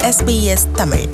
SBS Tamil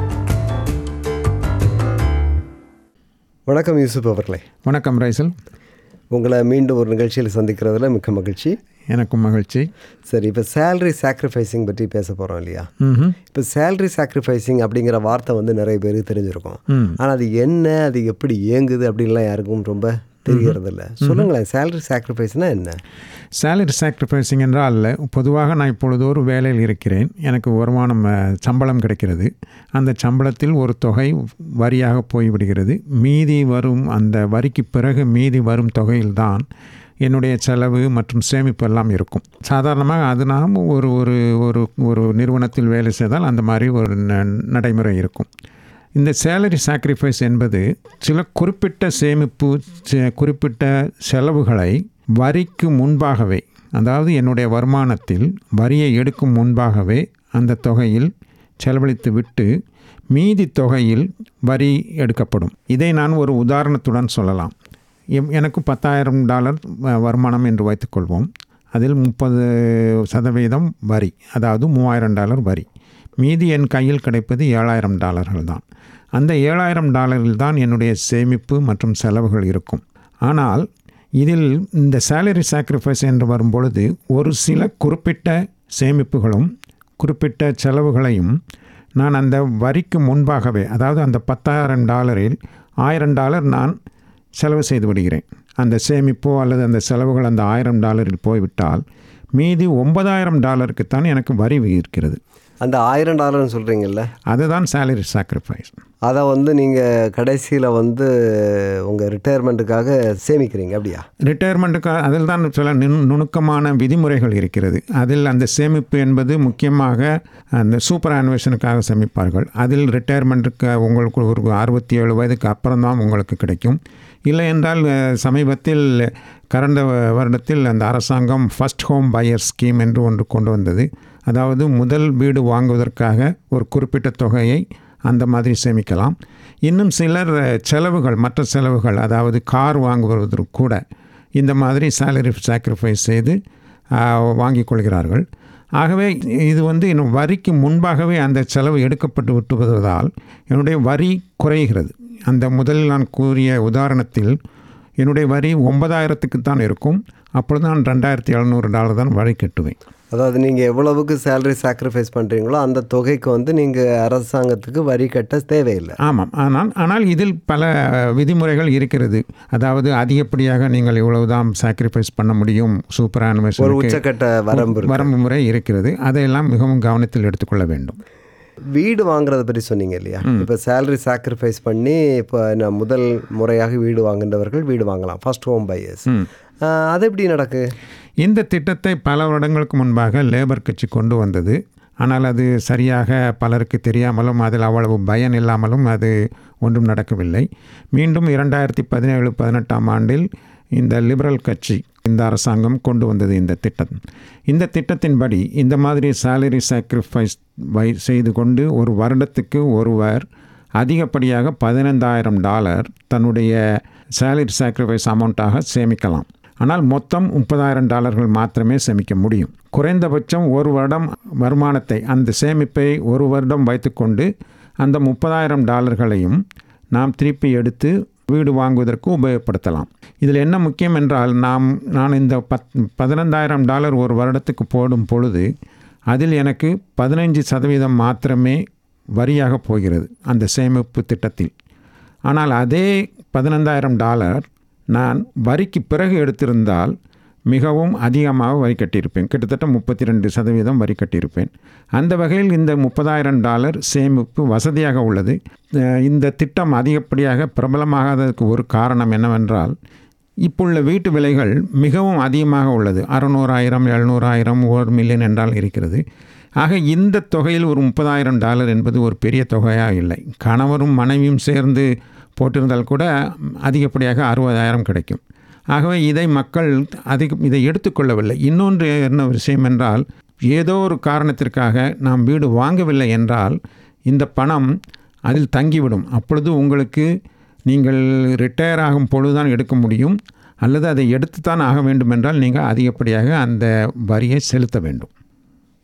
வணக்கம் யூசுப் அவர்களே வணக்கம் ரைசல் உங்களை மீண்டும் ஒரு நிகழ்ச்சியில் சந்திக்கிறதுல மிக்க மகிழ்ச்சி எனக்கும் மகிழ்ச்சி சரி இப்போ சேலரி சாக்ரிஃபைசிங் பற்றி பேச போகிறோம் இல்லையா ம்ஹும். இப்போ சேலரி சாக்ரிஃபைசிங் அப்படிங்கிற வார்த்தை வந்து நிறைய பேருக்கு தெரிஞ்சிருக்கும் ம் ஆனால் அது என்ன அது எப்படி இயங்குது அப்படின்லாம் யாருக்கும் ரொம்ப தெரியறது இல்லை சொல்லுங்களேன் சேலரி சாக்ரிஃபைஸ்னா என்ன சேலரி சாக்ரிஃபைசிங் என்றால் பொதுவாக நான் இப்பொழுது ஒரு வேலையில் இருக்கிறேன் எனக்கு வருமானம் அஹ், சம்பளம் கிடைக்கிறது அந்த சம்பளத்தில் ஒரு தொகை வரியாக போய்விடுகிறது மீதி வரும் அந்த வரிக்கு பிறகு மீதி வரும் தொகையில்தான் என்னுடைய செலவு மற்றும் சேமிப்பு எல்லாம் இருக்கும் சாதாரணமாக அது நாம் ஒரு ஒரு ஒரு ஒரு நிறுவனத்தில் வேலை செய்தால் அந்த மாதிரி ஒரு ந- நடைமுறை இருக்கும் இந்த சேலரி சாக்ரிஃபைஸ் என்பது சில குறிப்பிட்ட சேமிப்பு செ- குறிப்பிட்ட செலவுகளை வரிக்கு முன்பாகவே அதாவது என்னுடைய வருமானத்தில் வரியை எடுக்கும் முன்பாகவே அந்த தொகையில் செலவழித்து விட்டு மீதி தொகையில் வரி எடுக்கப்படும் இதை நான் ஒரு உதாரணத்துடன் சொல்லலாம் எம்- எனக்கு பத்தாயிரம் டாலர் வ- வருமானம் என்று வைத்துக்கொள்வோம் அதில் முப்பது சதவீதம் வரி அதாவது மூவாயிரம் டாலர் வரி மீதி என் கையில் கிடைப்பது ஏழாயிரம் டாலர்கள் தான் அந்த ஏழாயிரம் டாலரில் தான் என்னுடைய சேமிப்பு மற்றும் செலவுகள் இருக்கும் ஆனால் இதில் இந்த சேலரி சாக்ரிஃபைஸ் என்று வரும்பொழுது ஒரு சில குறிப்பிட்ட சேமிப்புகளும் குறிப்பிட்ட செலவுகளையும் நான் அந்த வரிக்கு முன்பாகவே அதாவது அந்த பத்தாயிரம் டாலரில் ஆயிரம் டாலர் நான் செலவு செய்து விடுகிறேன் அந்த சேமிப்போ அல்லது அந்த செலவுகள் அந்த ஆயிரம் டாலரில் போய்விட்டால் மீதி ஒன்பதாயிரம் டாலருக்குத்தான் எனக்கு வரி இருக்கிறது அந்த ஆயிரம் டாலர்னு சொல்கிறீங்கல்ல அதுதான் சேலரி சாக்ரிஃபைஸ் அதை வந்து நீங்கள் கடைசியில் வந்து உங்கள் ரிட்டையர்மெண்ட்டுக்காக சேமிக்கிறீங்க அப்படியா ரிட்டையர்மெண்ட்டுக்கு அதில் தான் சில நுண் நுணுக்கமான விதிமுறைகள் இருக்கிறது அதில் அந்த சேமிப்பு என்பது முக்கியமாக அந்த சூப்பர் ஆனிவேஷனுக்காக சேமிப்பார்கள் அதில் ரிட்டையர்மெண்ட்டுக்கு உங்களுக்கு ஒரு அறுபத்தி ஏழு வயதுக்கு அப்புறம் தான் உங்களுக்கு கிடைக்கும் இல்லை என்றால் அஹ், சமீபத்தில் கடந்த வருடத்தில் அந்த அரசாங்கம் ஃபஸ்ட் ஹோம் பையர் ஸ்கீம் என்று ஒன்று கொண்டு வந்தது அதாவது முதல் வீடு வாங்குவதற்காக ஒரு குறிப்பிட்ட தொகையை அந்த மாதிரி சேமிக்கலாம் இன்னும் சிலர் அஹ், செலவுகள் மற்ற செலவுகள் அதாவது கார் வாங்குவதற்கு கூட இந்த மாதிரி சேலரி சாக்ரிஃபைஸ் செய்து ஆஹ், வாங்கிக் கொள்கிறார்கள் ஆகவே இது வந்து இன்னும் வரிக்கு முன்பாகவே அந்த செலவு எடுக்கப்பட்டு விட்டுவதால் என்னுடைய வரி குறைகிறது அந்த முதலில் நான் கூறிய உதாரணத்தில் என்னுடைய வரி ஒன்பதாயிரத்துக்கு தான் இருக்கும் அப்பொழுது நான் ரெண்டாயிரத்தி எழுநூறு டாலர் தான் வரி கட்டுவேன் அதாவது நீங்கள் எவ்வளவுக்கு சேலரி சாக்ரிஃபைஸ் பண்ணுறீங்களோ அந்த தொகைக்கு வந்து நீங்கள் அரசாங்கத்துக்கு வரி கட்ட தேவையில்லை ஆமாம் ஆனால் ஆனால் இதில் பல விதிமுறைகள் இருக்கிறது அதாவது அதிகப்படியாக நீங்கள் இவ்வளவுதான் சாக்ரிஃபைஸ் பண்ண முடியும் சூப்பர் ஒரு ஆனிவர்சரி உச்சக்கட்ட வரம்பு இருக்கு. வரம்பு முறை இருக்கிறது அதையெல்லாம் மிகவும் கவனத்தில் எடுத்துக்கொள்ள வேண்டும் வீடு வாங்குறத பற்றி சொன்னீங்க இல்லையா இப்போ சேலரி சாக்ரிஃபைஸ் பண்ணி இப்போ நான் முதல் முறையாக வீடு வாங்குகின்றவர்கள் வீடு வாங்கலாம் ஃபர்ஸ்ட் ஹோம் பையர்ஸ் அது எப்படி நடக்கு இந்த திட்டத்தை பல வருடங்களுக்கு முன்பாக லேபர் கட்சி கொண்டு வந்தது ஆனால் அது சரியாக பலருக்கு தெரியாமலும் அதில் அவ்வளவு பயன் இல்லாமலும் அது ஒன்றும் நடக்கவில்லை மீண்டும் இரண்டாயிரத்தி பதினேழு பதினெட்டாம் ஆண்டில் இந்த லிபரல் கட்சி இந்த அரசாங்கம் கொண்டு வந்தது இந்த திட்டம் இந்த திட்டத்தின்படி இந்த மாதிரி சேலரி சாக்ரிஃபைஸ் வை செய்து கொண்டு ஒரு வருடத்துக்கு ஒருவர் அதிகப்படியாக பதினைந்தாயிரம் டாலர் தன்னுடைய சேலரி சாக்ரிஃபைஸ் அமௌண்ட்டாக சேமிக்கலாம் ஆனால் மொத்தம் முப்பதாயிரம் டாலர்கள் மாத்திரமே சேமிக்க முடியும் குறைந்தபட்சம் ஒரு வருடம் வருமானத்தை அந்த சேமிப்பை ஒரு வருடம் வைத்துக்கொண்டு அந்த முப்பதாயிரம் டாலர்களையும் நாம் திருப்பி எடுத்து வீடு வாங்குவதற்கு உபயோகப்படுத்தலாம் இதில் என்ன முக்கியம் என்றால் நாம் நான் இந்த பத் பதினைந்தாயிரம் டாலர் ஒரு வருடத்துக்கு போடும் பொழுது அதில் எனக்கு பதினைஞ்சு சதவீதம் மாத்திரமே வரியாக போகிறது அந்த சேமிப்பு திட்டத்தில் ஆனால் அதே பதினைந்தாயிரம் டாலர் நான் வரிக்கு பிறகு எடுத்திருந்தால் மிகவும் அதிகமாக வரி கட்டியிருப்பேன் கிட்டத்தட்ட முப்பத்தி ரெண்டு சதவீதம் வரி கட்டியிருப்பேன் அந்த வகையில் இந்த முப்பதாயிரம் டாலர் சேமிப்பு வசதியாக உள்ளது அஹ் இந்த திட்டம் அதிகப்படியாக பிரபலமாகாததுக்கு ஒரு காரணம் என்னவென்றால் இப்புள்ள வீட்டு விலைகள் மிகவும் அதிகமாக உள்ளது அறநூறாயிரம் எழுநூறாயிரம் ஒரு மில்லியன் என்றால் இருக்கிறது ஆக இந்த தொகையில் ஒரு முப்பதாயிரம் டாலர் என்பது ஒரு பெரிய தொகையாக இல்லை கணவரும் மனைவியும் சேர்ந்து போட்டிருந்தால் கூட அதிகப்படியாக அறுபதாயிரம் கிடைக்கும் ஆகவே இதை மக்கள் அதிக இதை எடுத்துக்கொள்ளவில்லை இன்னொன்று என்ன விஷயம் என்றால் ஏதோ ஒரு காரணத்திற்காக நாம் வீடு வாங்கவில்லை என்றால் இந்த பணம் அதில் தங்கிவிடும் அப்பொழுது உங்களுக்கு நீங்கள் ரிட்டையர் ஆகும் பொழுதுதான் எடுக்க முடியும் அல்லது அதை எடுத்துத்தான் ஆக வேண்டும் என்றால் நீங்கள் அதிகப்படியாக அந்த வரியை செலுத்த வேண்டும்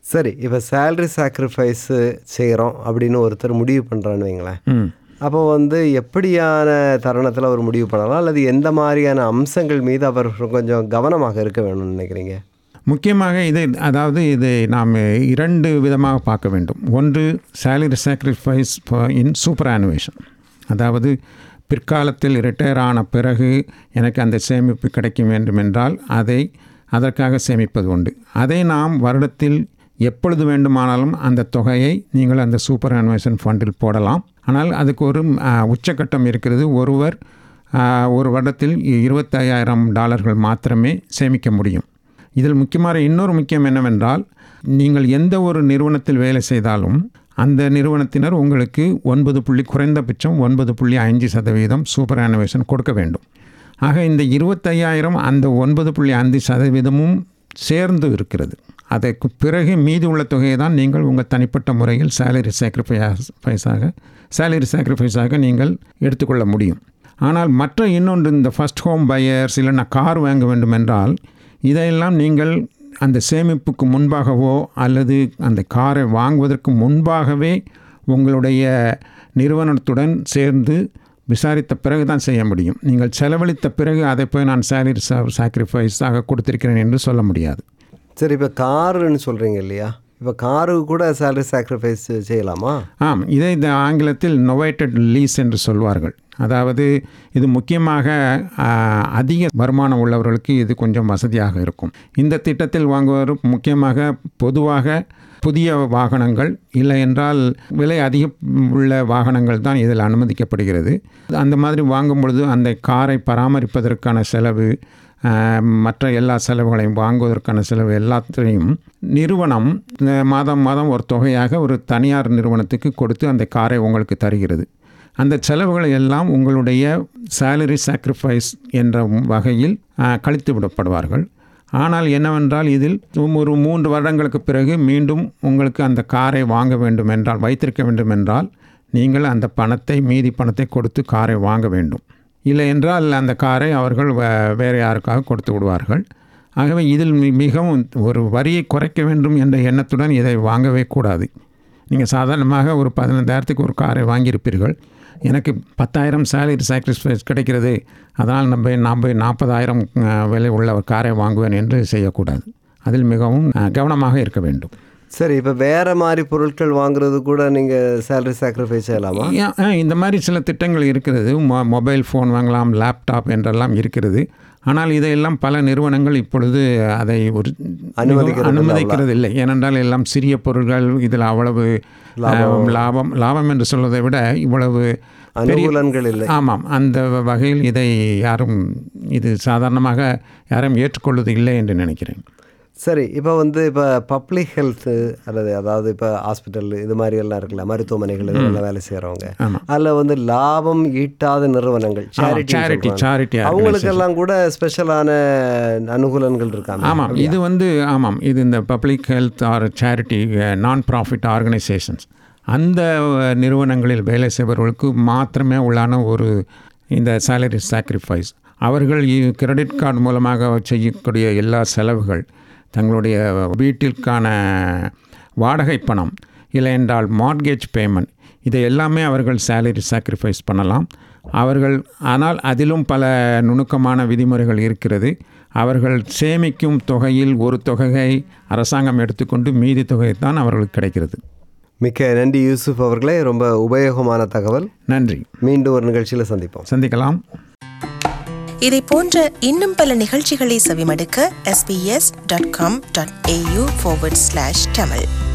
சரி இப்போ சேலரி சாக்ரிஃபைஸு செய்கிறோம் அப்படின்னு ஒருத்தர் முடிவு பண்ணுறான்னு வைங்களேன் ம் அப்போ வந்து எப்படியான தருணத்தில் அவர் முடிவு பண்ணலாம் அல்லது எந்த மாதிரியான அம்சங்கள் மீது அவர் கொஞ்சம் கவனமாக இருக்க வேணும்னு நினைக்கிறீங்க முக்கியமாக இது அதாவது இதை நாம் இரண்டு விதமாக பார்க்க வேண்டும் ஒன்று salary sacrifice in superannuation அதாவது பிற்காலத்தில் ரிட்டையர் ஆன பிறகு எனக்கு அந்த சேமிப்பு கிடைக்கும் வேண்டும் என்றால் அதை அதற்காக சேமிப்பது உண்டு அதை நாம் வருடத்தில் எப்பொழுது வேண்டுமானாலும் அந்த தொகையை நீங்கள் அந்த சூப்பர் ஆனுவேஷன் ஃபண்டில் போடலாம் ஆனால் அதுக்கு ஒரு ஆ, உச்சக்கட்டம் இருக்கிறது ஒருவர் ஆ, ஒரு வருடத்தில் இருபத்தையாயிரம் டாலர்கள் மாத்திரமே சேமிக்க முடியும் இதில் முக்கியமான இன்னொரு முக்கியம் என்னவென்றால் நீங்கள் எந்த ஒரு நிறுவனத்தில் வேலை செய்தாலும் அந்த நிறுவனத்தினர் உங்களுக்கு ஒன்பது புள்ளி குறைந்தபட்சம் ஒன்பது புள்ளி அஞ்சு சதவீதம் சூப்பர் ஆனுவேஷன் கொடுக்க வேண்டும் ஆக இந்த இருபத்தையாயிரம் அந்த ஒன்பது புள்ளி அஞ்சு சதவீதமும் சேர்ந்து இருக்கிறது அதற்கு பிறகு மீதி உள்ள தொகையை தான் நீங்கள் உங்கள் தனிப்பட்ட முறையில் சேலரி சாக்ரிஃபைஸாக சேலரி சாக்ரிஃபைஸாக நீங்கள் எடுத்துக்கொள்ள முடியும் ஆனால் மற்ற இன்னொன்று இந்த ஃபஸ்ட் ஹோம் பையர்ஸ் இல்லைன்னா கார் வாங்க வேண்டும் என்றால் இதையெல்லாம் நீங்கள் அந்த சேமிப்புக்கு முன்பாகவோ அல்லது அந்த காரை வாங்குவதற்கு முன்பாகவே உங்களுடைய நிறுவனத்துடன் சேர்ந்து விசாரித்த பிறகு தான் செய்ய முடியும் நீங்கள் செலவழித்த பிறகு அதை போய் நான் சேலரி சாக்ரிஃபைஸாக கொடுத்திருக்கிறேன் என்று சொல்ல முடியாது சரி இப்போ காருன்னு சொல்கிறீங்க இல்லையா இப்போ காருக்கு கூட சேலரி சாக்ரிஃபைஸ் செய்யலாமா ஆம் இதை இந்த ஆங்கிலத்தில் நொவேட்டட் லீஸ் என்று சொல்வார்கள் அதாவது இது முக்கியமாக ஆ, அதிக வருமானம் உள்ளவர்களுக்கு இது கொஞ்சம் வசதியாக இருக்கும் இந்த திட்டத்தில் வாங்குவோர் முக்கியமாக பொதுவாக புதிய வாகனங்கள் இல்லை என்றால் விலை அதிக உள்ள வாகனங்கள் தான் இதில் அனுமதிக்கப்படுகிறது அந்த மாதிரி வாங்கும் பொழுது அந்த காரை பராமரிப்பதற்கான செலவு ஆ, மற்ற எல்லா செலவுகளையும் வாங்குவதற்கான செலவு எல்லாத்தையும் நிறுவனம் அஹ், மாதம் மாதம் ஒரு தொகையாக ஒரு தனியார் நிறுவனத்துக்கு கொடுத்து அந்த காரை உங்களுக்கு தருகிறது அந்த செலவுகளை எல்லாம் உங்களுடைய சேலரி சாக்ரிஃபைஸ் என்ற வகையில் ஆ, கழித்து விடப்படுவார்கள் ஆனால் என்னவென்றால் இதில் ஒரு மூன்று வருடங்களுக்கு பிறகு மீண்டும் உங்களுக்கு அந்த காரை வாங்க வேண்டும் என்றால் வைத்திருக்க வேண்டும் என்றால் நீங்கள் அந்த பணத்தை மீதி பணத்தை கொடுத்து காரை வாங்க வேண்டும் இல்லை என்றால் அந்த காரை அவர்கள் வே- வேறு யாருக்காக கொடுத்து விடுவார்கள் ஆகவே இதில் மி- மிகவும் ஒரு வரியை குறைக்க வேண்டும் என்ற எண்ணத்துடன் இதை வாங்கவே கூடாது நீங்கள் சாதாரணமாக ஒரு பதினைந்தாயிரத்துக்கு ஒரு காரை வாங்கியிருப்பீர்கள் எனக்கு பத்தாயிரம் சேலரி சாக்ரிஃபைஸ் கிடைக்கிறது அதனால் நம்ம நான் போய் நாற்பதாயிரம் விலை உள்ள ஒரு காரை வாங்குவேன் என்று செய்யக்கூடாது அதில் மிகவும் அஹ், கவனமாக இருக்க வேண்டும் சரி இப்போ வேறு மாதிரி பொருட்கள் வாங்குறது கூட நீங்கள் சேலரி சாக்ரிஃபைஸ் செய்யலாமா ஏன், ஆ, இந்த மாதிரி சில திட்டங்கள் இருக்கிறது மொ மொபைல் ஃபோன் வாங்கலாம் லேப்டாப் என்றெல்லாம் இருக்கிறது ஆனால் இதையெல்லாம் பல நிறுவனங்கள் இப்பொழுது அதை ஒரு அனுமதிக்கிறது இல்ல அனுமதிக்கிறது இல்லை ஏனென்றால் எல்லாம் சிறிய பொருட்கள் இதில் அவ்வளவு லாபம் லாபம் லாபம் என்று சொல்வதை விட இவ்வளவு அனுகூலங்கள் இல்லை ஆமாம் அந்த வகையில் இதை யாரும் இது சாதாரணமாக யாரும் ஏற்றுக்கொள்வது இல்லை என்று நினைக்கிறேன் சரி இப்போ வந்து இப்போ பப்ளிக் ஹெல்த்து அல்லது அதாவது இப்போ ஹாஸ்பிட்டல் இது மாதிரி எல்லாம் இருக்குல்ல மருத்துவமனைகள் இதெல்லாம் வேலை செய்கிறவங்க ஆமாம். அதில் வந்து லாபம் ஈட்டாத நிறுவனங்கள் சாரிட்டி சேரிட்டி சாரிட்டி அவங்களுக்கெல்லாம் கூட ஸ்பெஷலான அனுகூலங்கள் இருக்காங்க ஆமாம் இது வந்து ஆமாம் இது இந்த public health or charity non profit organisations அந்த அஹ், நிறுவனங்களில் வேலை செய்பவர்களுக்கு மாத்திரமே உள்ளான ஒரு இந்த சேலரி சாக்ரிஃபைஸ் அவர்கள் கிரெடிட் கார்டு மூலமாக செய்யக்கூடிய எல்லா செலவுகள் தங்களுடைய வீட்டிற்கான வாடகை பணம் இல்லை என்றால் மார்கேஜ் பேமெண்ட் இதை எல்லாமே அவர்கள் சேலரி சாக்ரிஃபைஸ் பண்ணலாம் அவர்கள் ஆனால் அதிலும் பல நுணுக்கமான விதிமுறைகள் இருக்கிறது அவர்கள் சேமிக்கும் தொகையில் ஒரு தொகையை அரசாங்கம் எடுத்துக்கொண்டு மீதி தொகை தான் அவர்களுக்கு கிடைக்கிறது மிக்க நன்றி யூசுப் அவர்களே ரொம்ப உபயோகமான தகவல் நன்றி மீண்டும் ஒரு நிகழ்ச்சியில் சந்திப்போம் சந்திக்கலாம் இதை போன்ற இன்னும் பல நிகழ்ச்சிகளை செவிமடுக்க sbs.com.au forward slash tamil